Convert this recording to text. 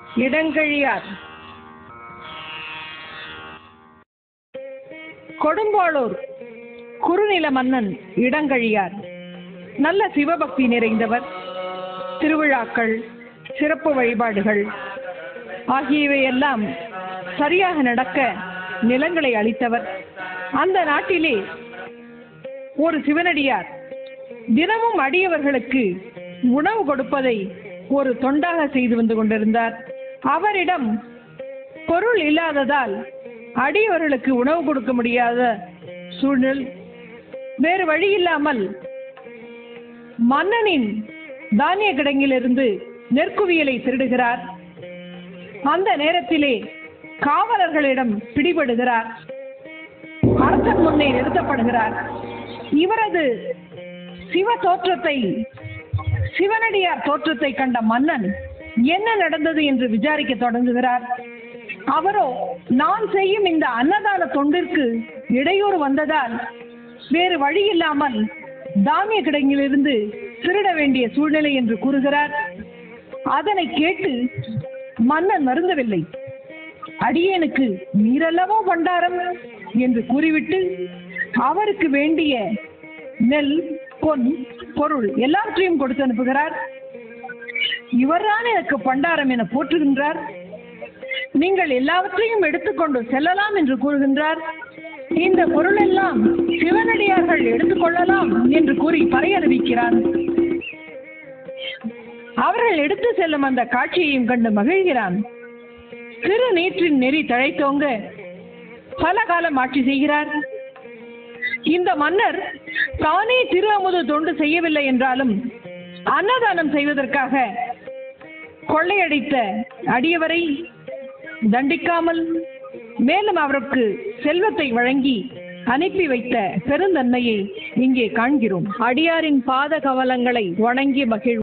இடங்கழியார் கொடும்பாளூர் குறுநில மன்னன் இடங்கழியார் நல்ல சிவபக்தி நிறைந்தவர் திருவிழாக்கள் சிறப்பு வழிபாடுகள் ஆகியவையெல்லாம் சரியாக நடக்க நிலங்களை அளித்தவர் அந்த நாட்டிலே ஒரு சிவனடியார் தினமும் அடியவர்களுக்கு உணவு கொடுப்பதை ஒரு தொண்டாக செய்து வந்து கொண்டிருந்தார் அவரிடம் பொருள் இல்லாததால் அடியவர்களுக்கு உணவு கொடுக்க முடியாத சூழல் வேறு வழி இல்லாமல் மன்னனின் தானிய கிடங்கிலிருந்து நெற்குவியலை திருடுகிறார் அந்த நேரத்திலே காவலர்களிடம் பிடிபடுகிறார் அரசன் முன்னே நிறுத்தப்படுகிறார் இவரது சிவ தோற்றத்தை சிவனடியார் தோற்றத்தை கண்ட மன்னன் என்ன நடந்தது என்று விசாரிக்க தொடங்குகிறார் அவரோ நான் செய்யும் இந்த அன்னதான தொண்டிற்கு இடையூறு வந்ததால் வேறு வழி இல்லாமல் தானிய கிடங்கிலிருந்து திருட வேண்டிய சூழ்நிலை என்று கூறுகிறார் அதனை கேட்டு மன்னன் வருந்தவில்லை அடியேனுக்கு நீரல்லவோ பண்டாரம் என்று கூறிவிட்டு அவருக்கு வேண்டிய நெல் பொன் பொருள் எல்லாவற்றையும் கொடுத்து அனுப்புகிறார் இவர்தான் எனக்கு பண்டாரம் என போற்றுகின்றார் நீங்கள் எல்லாவற்றையும் எடுத்துக்கொண்டு செல்லலாம் என்று கூறுகின்றார் இந்த பொருள் எல்லாம் சிவனடியார்கள் எடுத்துக்கொள்ளலாம் என்று கூறி பறையறிவிக்கிறார் அவர்கள் எடுத்து செல்லும் அந்த காட்சியையும் கண்டு மகிழ்கிறான் சிறு நீற்றின் நெறி தழைத்தோங்க பல காலம் ஆட்சி செய்கிறார் இந்த மன்னர் தானே திரு அமுது தொண்டு செய்யவில்லை என்றாலும் அன்னதானம் செய்வதற்காக கொள்ளையடித்த அடியவரை தண்டிக்காமல் மேலும் அவருக்கு செல்வத்தை வழங்கி அனுப்பி வைத்த பெருந்தன்மையை இங்கே காண்கிறோம் அடியாரின் பாத கவலங்களை வணங்கி மகிழ்